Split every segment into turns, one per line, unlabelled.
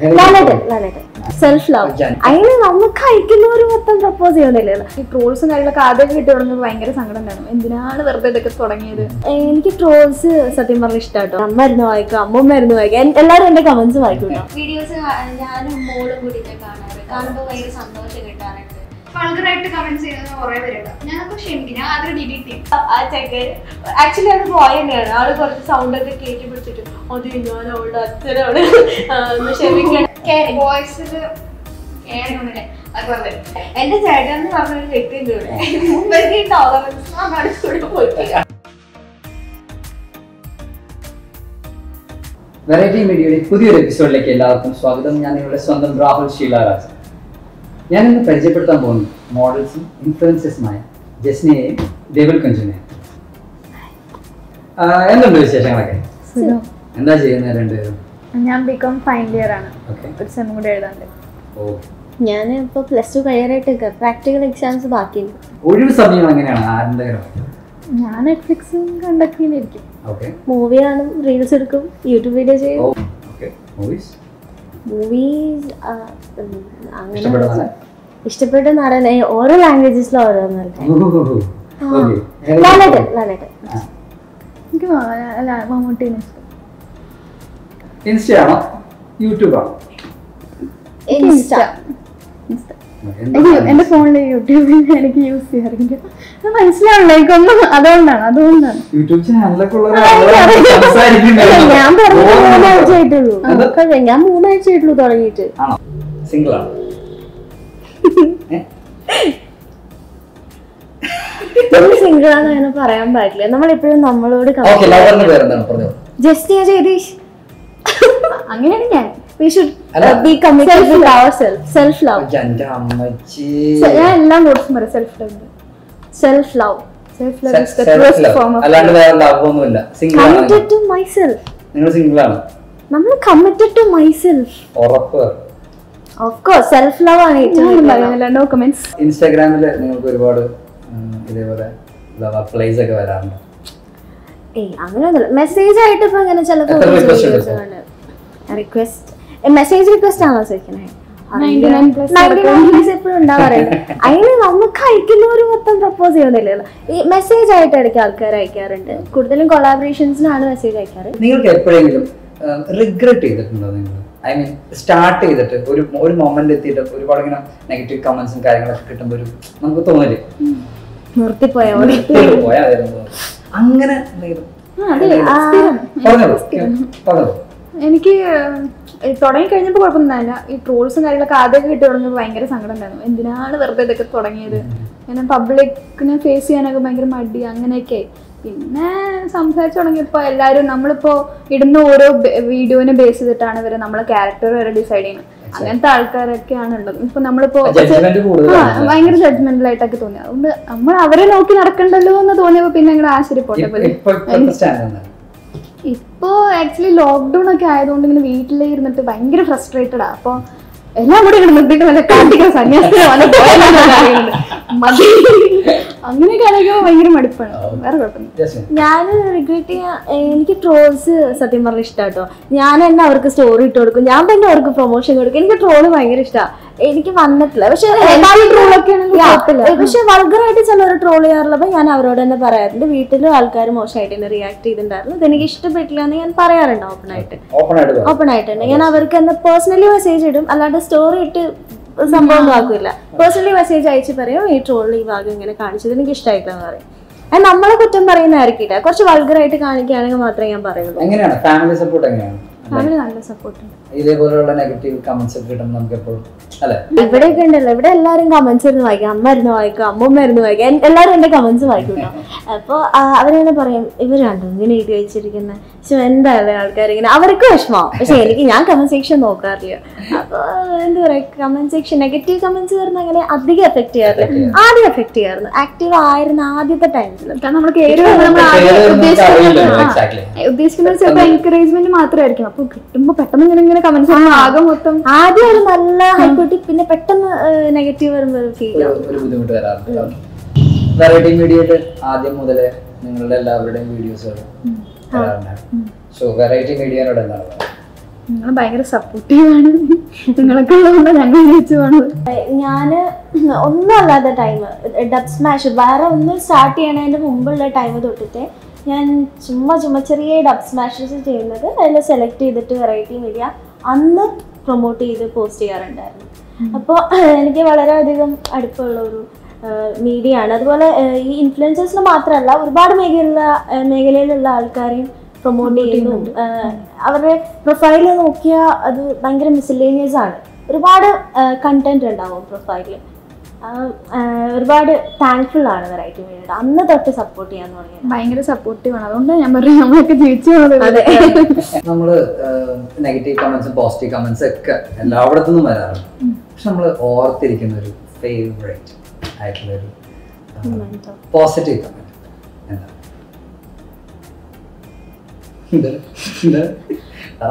ലാലേട്ടൻ Lalettan self love
ജാൻ.
അതിന് നമുക്ക് അയക്കുന്നവർ മൊത്തം പ്രപ്പോസ് ചെയ്യുന്നില്ലല്ലോ ഈ ട്രോൾസും കാര്യങ്ങളൊക്കെ ആദ്യമൊക്കെ കിട്ടി തുടങ്ങിയപ്പോൾ ഭയങ്കര സങ്കടം ഉണ്ടായിരുന്നു എന്തിനാണ് വെറുതെ ഇതൊക്കെ തുടങ്ങിയത് എനിക്ക് ട്രോൾസ് സത്യം പറഞ്ഞ ഇഷ്ടാട്ടോ അമ്മ മരുന്ന് വായിക്കും അമ്മ മരുന്ന് വായിക്കും എൻ- എല്ലാവരും എന്റെ കമന്റ്സ് വായിക്കും കേട്ടോ
വീഡിയോസ് ഞാനും മോളും കൂടിയിട്ട് കാണാറ് കാണുമ്പോൾ ഭയങ്കര സന്തോഷം കിട്ടാറുണ്ട്
വൾഗറായിട്ട് കമന്റ് ചെയ്യുന്ന കുറെ പേരുണ്ട് ഞാനപ്പോ ക്ഷമിക്കും ഞാൻ അതിൽ ഡിലീറ്റ് ചെയ്യും
ആ ചെക്കൻ ആക്ച്വലി അത് ബോയ് തന്നെയാണ് ആള് കുറച്ച് സൗണ്ട് ഒക്കെ കേട്ടി പിടിച്ചിട്ട് അത് ഞാൻ അവളുടെ അച്ഛനാണ് ആ, ഒന്ന് ക്ഷമിക്കണം
വോയിസിൽ ഏഴൊന്നില്ലേ അതുപോലെ
എന്റെ ചേട്ടൻ എന്ന് പറഞ്ഞൊരു വ്യക്തി ഉണ്ട് ഇവിടെ മുമ്പേക്ക് ടോളറൻസ് നടുക്കൂടെ പോയിട്ടില്ല
വെറൈറ്റി മീഡിയയുടെ പുതിയൊരു എപ്പിസോഡിലേക്ക് എല്ലാവർക്കും സ്വാഗതം ഞാൻ നിങ്ങളുടെ സ്വന്തം രാഹുൽ ശീലാരാജ് ഞാൻ ഇന്ന് പരിചയപ്പെടുത്താൻ പോകുന്നു മോഡൽസും ഇൻഫ്ലുവൻസേഴ്സുമായ ജസ്നയെയും ദേവൽ കുഞ്ചിനെയും എന്തുണ്ട് വിശേഷങ്ങളൊക്കെ എന്താ ചെയ്യുന്നത് രണ്ടുപേരും
ഞാൻ ബികോം ഫൈനൽ ഇയർ ആണ്
ഓക്കെ
ഒരു സെം കൂടി എഴുതാണ്ട്
ഓ
ഞാൻ ഇപ്പൊ പ്ലസ് ടു കഴിയാറായിട്ട് പ്രാക്ടിക്കൽ എക്സാംസ് ബാക്കിയുണ്ട്
ഒഴിവ് സമയം എങ്ങനെയാണ് ആനന്ദകരമായി
ഞാൻ നെറ്റ്ഫ്ലിക്സും കണ്ടൊക്കെ ഇങ്ങനെ ഇരിക്കും
ഓക്കെ
മൂവി കാണും റീൽസ് എടുക്കും യൂട്യൂബ് വീഡിയോ ചെയ്യും
ഓ ഓക്കെ മൂവീസ്
മൂവീസ് അങ്ങനെ
ഇഷ്ടപ്പെട്ട നടൻ?
ഇഷ്ടപ്പെട്ട നടൻ ഏ, ഓരോ ലാംഗ്വേജസിലും ഓരോന്നല്ല
ഓക്കെ
ലാലേട്ടൻ ലാലേട്ടൻ
എനിക്ക് മ- അല്ല മമ്മൂട്ടീനെ ഇഷ്ടം
ഇൻസ്റ്റയാണോ യൂട്യൂബാണോ
ഇൻസ്റ്റ
ഇൻസ്റ്റ. എനിക്ക് എന്റെ
എന്താ
ഫോണിൽ യൂട്യൂബിൽ എനിക്ക് യൂസ് ചെയ്യാറില്ല അത് മനസ്സിലാവില്ല എനിക്കൊന്നും അതുകൊണ്ടാണ് അതുകൊണ്ടാണ്
യൂട്യൂബ് ചാനലൊക്കെ ഉള്ള
ഞാൻ പറഞ്ഞു മൂന്നാഴ്ച ആയിട്ടുള്ളൂ
എന്താ?
കഴിഞ്ഞ ഞാൻ മൂന്നാഴ്ച ആയിട്ടുള്ളൂ തുടങ്ങിയിട്ട്
ആണോ സിംഗിൾ ആണോ ഏ?
സിംഗിൾ ആണെന്ന് അങ്ങനെ പറയാൻ പാടില്ല നമ്മൾ എപ്പോഴും നമ്മളോട്
ഓക്കെ ലവറിന്റെ പേരെന്താണ് പറഞ്ഞോ
ജസ്റ്റ് ജഗദീഷ്
അങ്ങനെയാണ് ഞാൻ
we should
അല്ല.
uh, be committed with ourselves self love
എന്റെ അമ്മച്ചി
ഞാൻ എല്ലാം കോഴ്സും പറയാം self love
self love
self love is the
Self
truest
love.
Form of
അല്ലാണ്ട് വേറെ ലവ് ഒന്നുമില്ല സിംഗിൾ ആണ്
committed to myself
നിങ്ങൾ സിംഗിൾ ആണ്
നമ്മൾ committed to myself
ഉറപ്പ്
of course self love ആണ് ഏറ്റവും
ഞാനും
വലിയ love.
പറയുന്നില്ല നോ കമന്റ്സ്
ഇൻസ്റ്റാഗ്രാമിൽ നിങ്ങൾക്ക് ഒരുപാട് ഉം, ഇതേപോലെ ലവ് അപ്ലൈസ് ഒക്കെ വരാറുണ്ട്
ഏയ് അങ്ങനെയൊന്നുമില്ല മെസ്സേജ് ആയിട്ട് ഇപ്പൊ ഇങ്ങനെ ചില
എത്ര request ഉണ്ട്
റിക്വസ്റ്റ് മെസ്സേജ് റിക്വസ്റ്റ് ആണോ ചോദിക്കണേ
99 plus
എപ്പോഴും ഉണ്ടാവാറുണ്ട് അതിന് നമുക്ക് അയക്കുന്നവർ മൊത്തം പ്രപ്പോസ് ചെയ്യുന്നില്ലല്ലോ ഈ മെസ്സേജ് ആയിട്ട് ഇടയ്ക്ക് ആൾക്കാർ അയക്കാറുണ്ട് കൂടുതലും കൊളാബറേഷൻസിനാണ് മെസ്സേജ് അയക്കാറ്
നിങ്ങൾക്ക് എപ്പോഴെങ്കിലും റിഗ്രറ്റ് ചെയ്തിട്ടുണ്ടോ നിങ്ങൾ ഐ മീൻ സ്റ്റാർട്ട് ചെയ്തിട്ട് ഒരു ഒരു മൊമെന്റ് എത്തിയിട്ട് ഒരുപാട് ഇങ്ങനെ നെഗറ്റീവ് കമന്റ്സും കാര്യങ്ങളൊക്കെ കിട്ടുമ്പോൾ ഒരു നമുക്ക് തോന്നില്ലേ
നിർത്തിപ്പോയ പോലെ
പോയാ വരുന്നത് അങ്ങനെ എന്തെങ്കിലും
ആ,
പറഞ്ഞോളൂ പറഞ്ഞോളൂ
എനിക്ക് ഏഹ്, തുടങ്ങി കഴിഞ്ഞപ്പോൾ കുഴപ്പമൊന്നുമില്ല ഈ ട്രോൾസും കാര്യങ്ങളൊക്കെ ആദ്യമൊക്കെ കിട്ടി തുടങ്ങിയപ്പോൾ ഭയങ്കര സങ്കടം ഉണ്ടായിരുന്നു എന്തിനാണ് വെറുതെ ഇതൊക്കെ തുടങ്ങിയത് കാരണം പബ്ലിക്കിനെ ഫേസ് ചെയ്യാനൊക്കെ ഭയങ്കര മടി അങ്ങനെയൊക്കെ ആയി. പിന്നെ സംസാരിച്ചു തുടങ്ങിയപ്പോൾ എല്ലാവരും നമ്മളിപ്പോൾ ഇടുന്ന ഓരോ വീഡിയോനെ ബേസ് ചെയ്തിട്ടാണ് ഇവർ നമ്മളെ ക്യാരക്ടർ വരെ ഡിസൈഡ് ചെയ്യുന്നത് അങ്ങനത്തെ ആൾക്കാരൊക്കെയാണ് ഉള്ളത് ഇപ്പൊ നമ്മളിപ്പോ
ജഡ്ജ്മെന്റ്
ആ,
കൂടുതലാണ്
ഭയങ്കര ജഡ്ജ്മെന്റൽ ആയിട്ടൊക്കെ തോന്നി അതുകൊണ്ട് നമ്മൾ അവരെ നോക്കി നടക്കണ്ടല്ലോ എന്ന് തോന്നിയപ്പോ പിന്നെ ഞങ്ങൾ ആശ്ചര്യപ്പെട്ടെ
ഇപ്പൊ ഇപ്പോഴത്തെ സ്റ്റാൻഡ് എന്താണ്
ഇപ്പോ ആക്ച്വലി ലോക്ക്ഡൌൺ ഒക്കെ ആയതുകൊണ്ട് ഇങ്ങനെ വീട്ടിലേ ഇരുന്നിട്ട് ഭയങ്കര ഫ്രസ്ട്രേറ്റഡാ അപ്പൊ എല്ലാം കൂടി ഇങ്ങനെ നിർത്തിയിട്ട് വല്ല കാട്ടിക്കോ സന്യാസത്തിന് വന്ന് പോയാലോന്ന് അറിയുന്നത്. മതി അങ്ങനെയൊക്കെ ആലോചിക്കുമ്പോൾ ഭയങ്കര മടുപ്പാണ് വേറെ കുഴപ്പമില്ല
ജസ്റ്റ്
ഞാൻ റിഗ്രറ്റ് ചെയ്യാൻ എനിക്ക് ട്രോൾസ് സത്യം പറഞ്ഞ ഇഷ്ടാട്ടോ ഞാൻ തന്നെ അവർക്ക് സ്റ്റോറി ഇട്ട് കൊടുക്കും ഞാൻ തന്നെ അവർക്ക് പ്രൊമോഷൻ കൊടുക്കും എനിക്ക് ട്രോള് ഭയങ്കര ഇഷ്ടമാണ് എനിക്ക് വന്നിട്ടില്ല പക്ഷെ
ട്രോളൊക്കെ ആണെങ്കിൽ കുഴപ്പമില്ല
പക്ഷെ വൾഗറായിട്ട് ചിലർ ട്രോൾ ചെയ്യാറുള്ളപ്പോൾ ഞാൻ അവരോട് തന്നെ പറയാറുണ്ട് വീട്ടിലും ആൾക്കാർ മോശമായിട്ട് തന്നെ റിയാക്ട് ചെയ്തിട്ടുണ്ടായിരുന്നു ഇതെനിക്ക് ഇഷ്ടപ്പെട്ടില്ല എന്ന് ഞാൻ പറയാറുണ്ട് ഓപ്പൺ ആയിട്ട്
ഓപ്പൺ ആയിട്ട് പറ.
ഓപ്പൺ ആയിട്ടുണ്ട് ഞാൻ അവർക്ക് എന്താ പേഴ്സണലി മെസ്സേജ് ഇടും അല്ലാണ്ട് സ്റ്റോറി ഇട്ട് സംഭവം ഒന്നും ആക്കില്ല പേഴ്സണലി മെസ്സേജ് അയച്ച് പറയും ഈ ട്രോളിൽ ഈ ഭാഗം ഇങ്ങനെ കാണിച്ചത് എനിക്ക് ഇഷ്ടമായിട്ടില്ല എന്ന് പറയും അത് നമ്മളെ കുറ്റം പറയുന്നതായിരിക്കില്ല കുറച്ച് വൾഗറായിട്ട് കാണിക്കുകയാണെങ്കിൽ മാത്രമേ ഞാൻ പറയുള്ളൂ
എങ്ങനെയാണ് ഫാമിലി സപ്പോർട്ട് എങ്ങനെയാണ്
ഫാമിലി നല്ല സപ്പോർട്ട് ഉണ്ട്
ഇതേപോലെയുള്ള നെഗറ്റീവ് കമന്റ്സ് ഒക്കെ കിട്ടുമ്പോൾ നമുക്ക് എപ്പോഴും അല്ലെ
ഇവിടെയൊക്കെ ഉണ്ടല്ലോ ഇവിടെ എല്ലാവരും കമന്റ്സ് ഇരുന്ന് വായിക്കും അമ്മ ഇരുന്ന് വായിക്കും അമ്മൂമ്മ ഇരുന്ന് വായിക്കും എൻ- എല്ലാവരും എന്റെ കമന്റ്സ് വായിക്കും കേട്ടോ അപ്പോൾ അവരെന്നെ പറയും ഇവർ കണ്ടു ഇങ്ങനെ എഴുതി വെച്ചിരിക്കുന്നത് പക്ഷെ എന്തായാലും ആൾക്കാർ ഇങ്ങനെ അവർക്ക് വിഷമമാവും പക്ഷെ എനിക്ക് ഞാൻ കമന്റ് സെക്ഷൻ നോക്കാറില്ല അപ്പോൾ എന്താ പറയുക കമന്റ് സെക്ഷൻ നെഗറ്റീവ് കമന്റ്സ് വരുന്ന അങ്ങനെ അധികം എഫക്ട് ചെയ്യാറില്ല ആദ്യം എഫക്ട് ചെയ്യാറുണ്ട് ആക്റ്റീവ് ആയിരുന്ന ആദ്യത്തെ ടൈമിൽ
കാരണം നമ്മൾ കയറി വരുമ്പോൾ നമ്മൾ ആദ്യം ഉദ്ദേശിക്കുന്നത് ആ,
എക്സാക്ട്ലി
ഉദ്ദേശിക്കുന്നത് ചിലപ്പോൾ എൻകറേജ്മെന്റ് മാത്രമായിരിക്കും അപ്പൊ കിട്ടുമ്പോ പെട്ടെന്ന് ഇങ്ങനെ ഇങ്ങനെ കമന്റ്സ് ആകെ മൊത്തം
ആദ്യം ഒരു നല്ല ഹൈക്കോട്ടി പിന്നെ പെട്ടെന്ന് നെഗറ്റീവ് വരുമ്പോൾ ഫീൽ
ഒരു
ആവും
ഒരു ബുദ്ധിമുട്ട് വരാറുണ്ട് വെറൈറ്റി മീഡിയയിട്ട് ആദ്യം മുതലേ നിങ്ങളുടെ എല്ലാവരുടെയും വീഡിയോസുകൾ വരാറുണ്ടായിരുന്നു സോ വെറൈറ്റി മീഡിയനോട് എന്താണ് പറയുക
നിങ്ങൾ ഭയങ്കര സപ്പോർട്ടീവാണ് നിങ്ങളൊക്കെ ഉള്ളതുകൊണ്ട് ഞങ്ങൾ ജയിച്ചു പോണത്
ഞാന് ഒന്നും അല്ലാത്ത ടൈം ഡബ് സ്മാഷ് വേറെ ഒന്നും സ്റ്റാർട്ട് ചെയ്യണതിന്റെ മുമ്പുള്ള ടൈം തൊട്ടിട്ട് ഞാൻ ചുമ്മാ ചുമ്മാ ചെറിയ ഡബ് സ്മാഷസ് ചെയ്യുന്നത് അതിൽ സെലക്ട് ചെയ്തിട്ട് വെറൈറ്റി മീഡിയ അന്ന് പ്രൊമോട്ട് ചെയ്ത് പോസ്റ്റ് ചെയ്യാറുണ്ടായിരുന്നു അപ്പോൾ എനിക്ക് വളരെയധികം അടുപ്പമുള്ള ഒരു മീഡിയ ആണ് അതുപോലെ ഏഹ്, ഈ ഇൻഫ്ലുവൻസേഴ്സിന് മാത്രമല്ല ഒരുപാട് മേഖലയിലുള്ള ഏഹ്, മേഖലയിലുള്ള ആൾക്കാരെയും പ്രൊമോട്ട് ചെയ്യുന്നു ഏഹ്, അവരുടെ പ്രൊഫൈൽ നോക്കിയാൽ അത് ഭയങ്കര മിസ്ലേനിയസ് ആണ് ഒരുപാട് കണ്ടന്റ് ഉണ്ടാവും പ്രൊഫൈലിൽ ഒരുപാട് താങ്ക്ഫുൾ ആണ് വെറൈറ്റി മീഡിയ അന്ന് തൊട്ട് സപ്പോർട്ട് ചെയ്യാൻ തുടങ്ങിയത്
ഭയങ്കര സപ്പോർട്ടീവാണ് അതുകൊണ്ട് ഞാൻ പറഞ്ഞു നമ്മളൊക്കെ ജയിച്ചു പോണത്
അതെ
നമ്മള് നെഗറ്റീവ് കമന്റ്സും പോസിറ്റീവ് കമന്റ്സ് ഒക്കെ എല്ലായിടത്തു നിന്നും വരാറുണ്ട് പക്ഷെ നമ്മൾ ഓർത്തിരിക്കുന്ന ഒരു ഫേവറേറ്റ് ആയിട്ടുള്ള ഒരു പോസിറ്റീവ് കമന്റ് എന്താ ഇത്? ഇത്? പറ.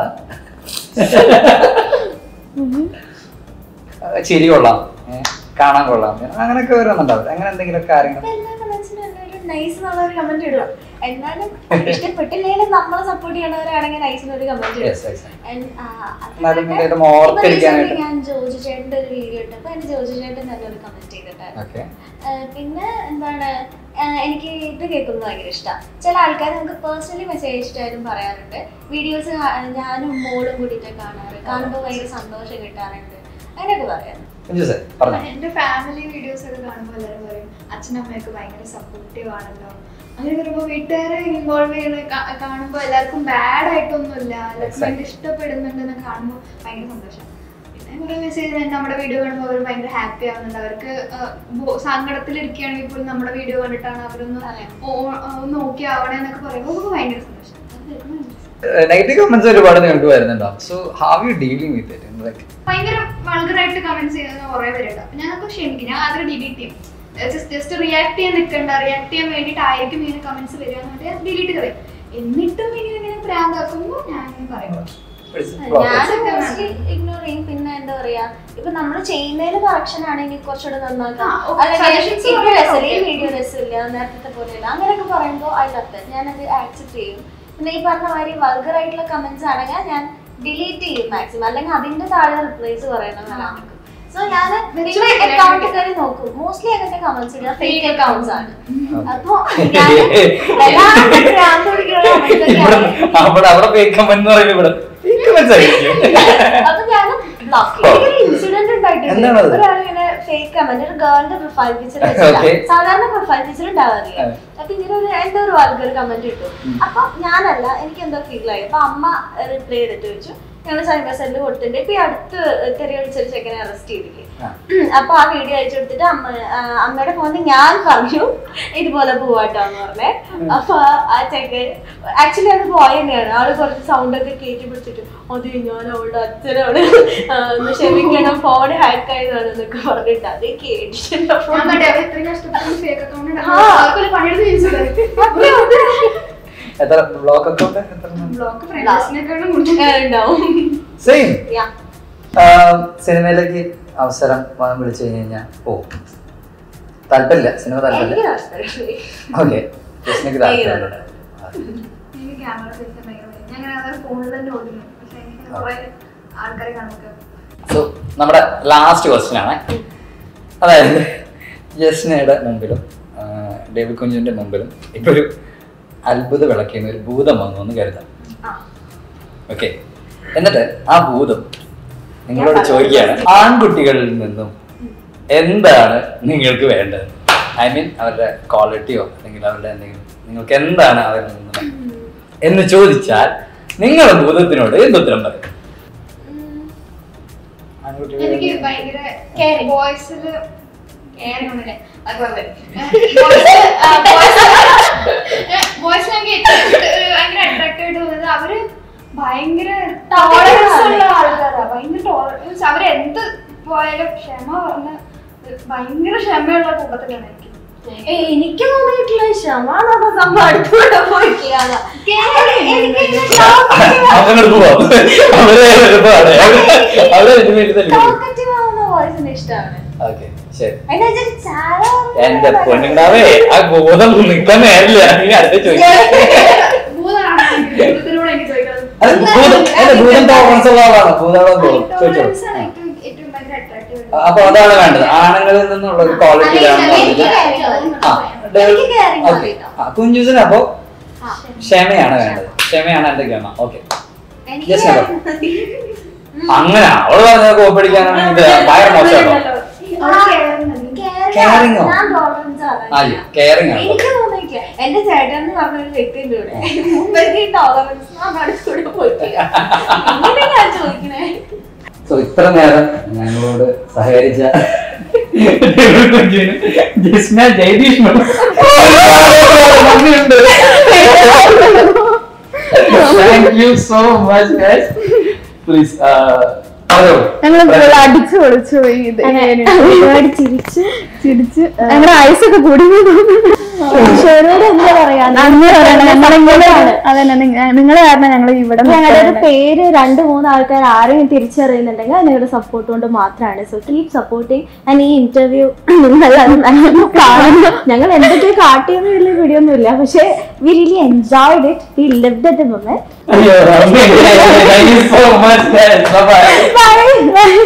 ചിരി കൊള്ളാം ഏ, കാണാൻ കൊള്ളാം അങ്ങനെയൊക്കെ വരുന്നുണ്ടാവും അങ്ങനെ എന്തെങ്കിലും കാര്യങ്ങൾ
എല്ലാ കമന്റ്സിനും ഒരു നൈസ് എന്നുള്ള ഒരു കമന്റ് ഇടുക എന്നാലും ഇഷ്ടപ്പെട്ടില്ലെങ്കിലും നമ്മളെ സപ്പോർട്ട് ചെയ്യണവരാണെങ്കിൽ നൈസിന് ഒരു കമന്റ് ഇടും
Yes, yes.
And, ആ, അത്
എന്നാലും
കണ്ടിട്ട്
ഇതൊന്ന് ഓർത്തിരിക്കാനായിട്ട്.
ഇപ്പൊ recently ഞാൻ ജോജി ചേട്ടന്റെ ഒരു വീഡിയോ ഇട്ടപ്പോ എന്റെ ജോജി ചേട്ടൻ തന്നെ ഒരു കമന്റ് ചെയ്തിട്ടായിരുന്നു
ഓക്കെ
ആഹ് പിന്നെ എന്താണ് ആഹ് എനിക്ക് ഇത് കേൾക്കുന്നത് ഭയങ്കര ഇഷ്ടമാണ് ചില ആൾക്കാർ നമുക്ക് പേഴ്സണലി മെസ്സേജ് അയച്ചിട്ടായാലും പറയാറുണ്ട് വീഡിയോസ് ഞാനും മോളും കൂടിയിട്ട് കാണാറ് കാണുമ്പോൾ ഭയങ്കര സന്തോഷം കിട്ടാറുണ്ട് അങ്ങനെയൊക്കെ പറയാം
കുഞ്ചു സാർ പറഞ്ഞു
എന്റെ ഫാമിലി വീഡിയോസ് ഒക്കെ കാണുമ്പോൾ എല്ലാവരും പറയും അച്ഛനമ്മയൊക്കെ ഭയങ്കര സപ്പോർട്ടീവ് ആണല്ലോ അങ്ങനെ വരുമ്പോൾ വീട്ടുകാരെ ഇൻവോൾവ് ചെയ്യുന്ന കാ- കാണുമ്പോൾ എല്ലാവർക്കും ബാഡ് ആയിട്ടൊന്നുമില്ല എല്ലാവർക്കും
Exactly.
ഭയങ്കര ഇഷ്ടപ്പെടുന്നുണ്ടെന്ന് കാണുമ്പോൾ ഭയങ്കര സന്തോഷം പിന്നെ കുറെ മെസ്സേജ് നമ്മുടെ വീഡിയോ കാണുമ്പോൾ അവർ ഭയങ്കര ഹാപ്പി ആവുന്നുണ്ട് അവർക്ക് സങ്കടത്തിലിരിക്കുകയാണെങ്കിൽ പോലും നമ്മുടെ വീഡിയോ കണ്ടിട്ടാണ് അവരൊന്ന് ഓ- ഒന്ന് ഓക്കെ ആവണേ എന്നൊക്കെ പറയുമ്പോൾ നമുക്ക് ഭയങ്കര സന്തോഷം അത് കേൾക്കുമ്പോൾ ഭയങ്കര സന്തോഷം.
നെഗറ്റീവ് കമന്റ്സ് ഒരുപാട് നിങ്ങൾക്ക് വരുന്നുണ്ടാവും so how you dealing with it like
ഭയങ്കര വൾഗറായിട്ട് കമന്റ്സ് ചെയ്യുന്ന കുറെ പേരുണ്ട് അപ്പൊ ഞാനൊക്കെ ക്ഷമിക്കും ഞാൻ അതിൽ ഡിലീറ്റ് ചെയ്യും ജസ്റ്റ് ജസ്റ്റ് റിയാക്ട് ചെയ്യാൻ നിൽക്കണ്ട റിയാക്ട് ചെയ്യാൻ വേണ്ടിയിട്ടായിരിക്കും ഇങ്ങനെ കമന്റ്സ് വരിക എന്നിട്ട് ഡിലീറ്റ് കളയും എന്നിട്ടും ഇങ്ങനെ ഇങ്ങനെ പ്രാന്താക്കുമ്പോൾ ഞാൻ ഇങ്ങനെ പറയും
ഞാൻ മോസ്റ്റ്ലി ഇഗ്നോർ ചെയ്യും പിന്നെ എന്താ പറയാ ഇപ്പൊ നമ്മൾ ചെയ്യുന്നതിൽ കറക്ഷൻ ആണെങ്കിൽ കുറച്ചുകൂടെ നന്നാക്കാം
ആ, okay. Suggestions
അല്ലെങ്കിൽ
പറയാം,
രസമില്ല ഈ
okay.
വീഡിയോ രസമില്ല നേരത്തെ പോലെയല്ല അങ്ങനെയൊക്കെ പറയുമ്പോൾ ഐ ലവ് ദാറ്റ് ഞാനത് ആക്സെപ്റ്റ് ചെയ്യും പിന്നെ ഈ പറഞ്ഞ മാതിരി വൾഗർ ആയിട്ടുള്ള കമന്റ്സ് ആണെങ്കിൽ ഞാൻ ഡിലീറ്റ് ചെയ്യും മാക്സിമം അല്ലെങ്കിൽ അതിന്റെ താഴെ റിപ്ലൈസ് പറയണം നിൽക്കും സോ ഞാൻ നിങ്ങളുടെ അക്കൗണ്ട് കയറി നോക്കും മോസ്റ്റ്ലി അങ്ങനത്തെ കമന്റ്സ് ഇടുക ഫേക്ക് അക്കൗണ്ട്സ് ആണ് അപ്പൊ ഞാൻ വല്ലാണ്ട് ഭ്രാന്ത് പിടിക്കുന്ന comments ഒക്കെയാണ്.
അവിടെ അവിടെ fake comment എന്ന് പറയുമ്പോൾ ഇവിടെ fake comments ആയിരിക്കും.
അപ്പൊ ഞാൻ ബ്ലോക്ക് ചെയ്യും ഇൻസിഡന്റ് ഉണ്ടായിട്ടുണ്ട്
എന്താണത്?
ഒരാളിങ്ങനെ ഫേക്ക് കമന്റ് ഒരു ഗേളിന്റെ പ്രൊഫൈൽ പിക്ചർ
Okay.
സാധാരണ പ്രൊഫൈൽ പിക്ചർ ഉണ്ടാവാറില്ല
അതെ.
അപ്പൊ ഇങ്ങനെ ഒരു എന്തോ ഒരു വൾഗർ കമന്റ് ഇട്ടു അപ്പൊ ഞാനല്ല എനിക്ക് എന്തോ ഫീൽ ആയി അപ്പൊ അമ്മ റിപ്ലൈ ചെയ്തിട്ട് ചോദിച്ചു ഞങ്ങൾ സൈബർ സെല്ലിൽ കൊടുത്തിട്ടുണ്ട് ഇപ്പൊ ഈ അടുത്ത് തെറി കളിച്ചൊരു ചെക്കനെ അറസ്റ്റ് ചെയ്തില്ലേ
ആ.
അപ്പൊ ആ വീഡിയോ അയച്ചു കൊടുത്തിട്ട് അമ്മ ആ, അമ്മയുടെ ഫോണിൽ ഞാൻ പറഞ്ഞു ഇതുപോലെ പോവാട്ടാന്ന് പറഞ്ഞേ അപ്പൊ ആ ചെക്കൻ ആക്ച്വലി അത് ബോയ് തന്നെയാണ് ആള് കുറച്ച് സൗണ്ട് ഒക്കെ കയറ്റി പിടിച്ചിട്ട് അത് ഞാൻ അവളുടെ അച്ഛനാണ് ആ, ഒന്ന് ക്ഷമിക്കണം ഫോൺ ഹാക്ക് ആയതാണ് എന്നൊക്കെ പറഞ്ഞിട്ട് അത് കേട്ടിട്ടുണ്ട്
ഞാൻ മറ്റേ അവർ ഇത്രയും കഷ്ടപ്പെട്ട് ഫേക്ക് അക്കൗണ്ട്
ആ.
അവർക്കൊരു പണിയെടുത്ത് ചോദിച്ചു
എത്ര ബ്ലോക്ക് അക്കൗണ്ട് എത്ര
ബ്ലോക്ക് ഫ്രണ്ട്സിനെക്കാളും കൂടുതൽ
ഉണ്ടാവും
സെയിം
Yeah.
സിനിമയിലേക്ക് അവസരം വ- വിളിച്ചു കഴിഞ്ഞ് കഴിഞ്ഞാൽ പോകും താല്പര്യമില്ല സിനിമ താല്പര്യമില്ല
എനിക്ക് താല്പര്യമില്ല.
ഓക്കെ ജസ്റ്റിനക്ക് താല്പര്യമുണ്ട്
എനിക്ക് ക്യാമറ സെറ്റ് ഭയങ്കര ഭയം. ഞാൻ അങ്ങനെ അത് ഫോണിൽ തന്നെ ഓടുന്നു പക്ഷെ എനിക്ക് കുറെ ആൾക്കാരെ കാണുമ്പോൾ
സോ നമ്മുടെ ലാസ്റ്റ് ക്വസ്റ്റ്യൻ ആണ് അതായത് ജസ്നയുടെ മുമ്പിലും ആ, ഡേവിഡ് കുഞ്ഞിന്റെ മുമ്പിലും ഇപ്പൊ ഒരു അത്ഭുത വിളക്കുന്ന ഒരു ഭൂതം വന്നു എന്ന് കരുതാം
ആ.
ഓക്കെ എന്നിട്ട് ആ ഭൂതം നിങ്ങളോട് ചോദിക്കുകയാണ് ആൺകുട്ടികളിൽ നിന്നും എന്താണ് നിങ്ങൾക്ക് വേണ്ടത് ഐ മീൻ അവരുടെ ക്വാളിറ്റിയോ അല്ലെങ്കിൽ അവരുടെ എന്തെങ്കിലും നിങ്ങൾക്ക് എന്താണ് അവരിൽ നിന്ന് എന്ന് ചോദിച്ചാൽ നിങ്ങൾ ഭൂതത്തിനോട് എന്തുത്തരം പറയും
ഉം.
ആൺകുട്ടികളിൽ
എനിക്ക്
നിന്ന്
ഭയങ്കര
Caring.
വോയിസില് കേറിയൊന്നുമില്ല അതുപോലെ വോയിസിൽ എനിക്ക് ഏറ്റവും ഇഷ്ട- ഏർ ഭയങ്കര അട്രാക്റ്റീവ് ആയിട്ട് തോന്നുന്നത് അവര് ഭയങ്കര ടോളറൻസ് ഉള്ള ആൾക്കാരാ ഭയങ്കര ടോളറൻസ് അവര് എന്ത് പോയാലും ക്ഷമ പറഞ്ഞ് ഭയങ്കര ക്ഷമയുള്ള കൂട്ടത്തിലാണ് എനിക്ക്
ഏയ് എനിക്ക് തോന്നിയിട്ടില്ല ക്ഷമാണെന്ന സംഭവം അടുത്തൂടെ പോയിട്ടാണ്
അങ്ങോട്ട് പോവാം അവരെ എളുപ്പമാണ് അവരെ ഇതിന് വേണ്ടി തന്നെ
ടോക്കറ്റീവ് ആവുന്ന വോയിസിന് ഇഷ്ടമാണ്
ഓക്കെ ശരി
അതിന്റെ വെച്ചാൽ ചാര
എന്റെ പൊന്നുണ്ടാവേ ആ ബോധം നിൽക്കാൻ നേരില്ല നീ അടുത്ത ചോദിക്കാം
ഭൂതമാണ് ഭൂതത്തിനോട് എനിക്ക് ചോദിക്കുന്നത്
അല്ല, ഭൂതം അല്ല, ഭൂതം ടോളറൻസ് ഉള്ള ആളാണ് ഭൂതം ചോദിച്ചോളൂ
Tolerance ആണ് ഏറ്റവും ഏറ്റവും ഭയങ്കര attractive ആയിട്ടുള്ളത്.
അപ്പൊ അതാണ് വേണ്ടത് ആണുങ്ങളിൽ നിന്നുള്ള ഒരു ക്വാളിറ്റി
അല്ല,
വേണമെന്ന്
എനിക്ക്
പറഞ്ഞിട്ട്
caring
ആ,
മതി.
ഡേ-
എനിക്ക് caring
ഓക്കേ.
മതി കേട്ടോ.
ആ, കുഞ്ചുസിന് അപ്പോ
ആ.
ക്ഷമയാണ് വേണ്ടത് ക്ഷമയാണ് എന്റെ ഗമ ഓക്കെ
എനിക്ക്
Yes, madam.
caring മതി.
അങ്ങനെ അവള് പറഞ്ഞത് കോപ്പടിക്കാനാണ് ഇത് ഭയങ്കര മോശമാണോ
അവൾ caring മതി.
Caring
Caring ഓ?
ആണ്. ഞാൻ tolerance ആണ്.
അയ്യോ കെയറിംഗ് ആണ്
എനിക്ക് തോന്നിയില്ല എന്റെ ചേട്ടൻ എന്ന് പറഞ്ഞ ഒരു വ്യക്തിന്റെ കൂടെ മുമ്പേക്ക് ടോളറൻസ് അടുത്തൂടെ പോയിട്ടില്ല ഇങ്ങനെ ഞാൻ ചോദിക്കണേ
സോ ഇത്ര നേരം ഞങ്ങളോട് സഹകരിച്ച കുഞ്ചുവിന് Jisna Jayatheesh thank you so much guys please
ഞങ്ങൾ ഇപ്പോൾ അടിച്ചു പൊളിച്ചു പോയി ഇത്
ഒരുപാട് ചിരിച്ച്
ചിരിച്ച് ഞങ്ങളുടെ ഐസൊക്കെ കൂടി
ഈശോയോട് എന്താ പറയാ
നന്ദി പറയണം ഞങ്ങളെങ്ങനെയാണ് അതന്നെ നിങ്ങളെ കാരണം ഞങ്ങൾ ഇവിടെ
ഞങ്ങളുടെ ഒരു
നിൽക്കുന്നത്.
പേര് രണ്ട് മൂന്ന് ആൾക്കാർ ആരെയും തിരിച്ചറിയുന്നുണ്ടെങ്കിൽ അത് നിങ്ങളുടെ സപ്പോർട്ട് കൊണ്ട് മാത്രമാണ് സോ കീപ് സപ്പോർട്ടിങ് ആൻഡ് ഈ ഇന്റർവ്യൂ നിങ്ങൾ maximum കാണുന്നു ഞങ്ങൾ എന്തൊക്കെ കാട്ടിയെന്ന് വലിയ വീഡിയോ ഒന്നും ഇല്ല പക്ഷെ we really enjoyed it we lived at the moment
അയ്യോ thank you so much guys bye
by